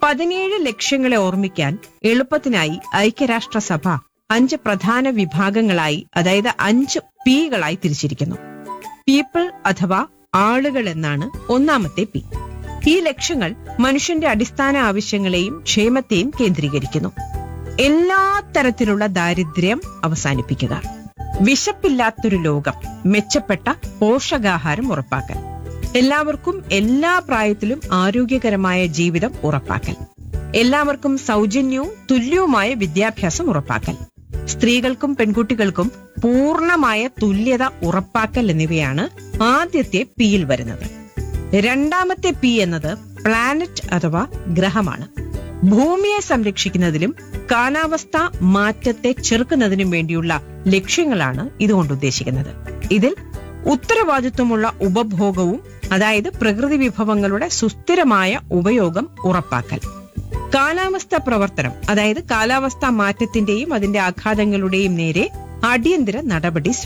പതിനേഴ് ലക്ഷ്യങ്ങളെ ഓർമ്മിക്കാൻ എളുപ്പത്തിനായി ഐക്യരാഷ്ട്രസഭ അഞ്ച് പ്രധാന വിഭാഗങ്ങളായി അതായത് അഞ്ച് പികളായി തിരിച്ചിരിക്കുന്നു പീപ്പിൾ അഥവാ ആളുകൾ എന്നാണ് ഒന്നാമത്തെ പി ഈ ലക്ഷ്യങ്ങൾ മനുഷ്യന്റെ അടിസ്ഥാന ആവശ്യങ്ങളെയും ക്ഷേമത്തെയും കേന്ദ്രീകരിക്കുന്നു എല്ലാ തരത്തിലുള്ള ദാരിദ്ര്യം അവസാനിപ്പിക്കുക വിശപ്പില്ലാത്തൊരു ലോകം മെച്ചപ്പെട്ട പോഷകാഹാരം ഉറപ്പാക്കൽ എല്ലാവർക്കും എല്ലാ പ്രായത്തിലും ആരോഗ്യകരമായ ജീവിതം ഉറപ്പാക്കൽ എല്ലാവർക്കും സൗജന്യവും തുല്യവുമായ വിദ്യാഭ്യാസം ഉറപ്പാക്കൽ സ്ത്രീകൾക്കും പെൺകുട്ടികൾക്കും പൂർണ്ണമായ തുല്യത ഉറപ്പാക്കൽ എന്നിവയാണ് ആദ്യത്തെ പിയിൽ വരുന്നത് രണ്ടാമത്തെ പി എന്നത് പ്ലാനറ്റ് അഥവാ ഗ്രഹമാണ് ഭൂമിയെ സംരക്ഷിക്കുന്നതിലും കാലാവസ്ഥ മാറ്റത്തെ ചെറുക്കുന്നതിനും വേണ്ടിയുള്ള ലക്ഷ്യങ്ങളാണ് ഇതുകൊണ്ട് ഉദ്ദേശിക്കുന്നത് ഇതിൽ ഉത്തരവാദിത്വമുള്ള ഉപഭോഗവും അതായത് പ്രകൃതി വിഭവങ്ങളുടെ സുസ്ഥിരമായ ഉപയോഗം ഉറപ്പാക്കൽ കാലാവസ്ഥ പ്രവർത്തനം അതായത് കാലാവസ്ഥാ മാറ്റത്തിന്റെയും അതിന്റെ ആഘാതങ്ങളുടെയും നേരെ അടിയന്തര നടപടി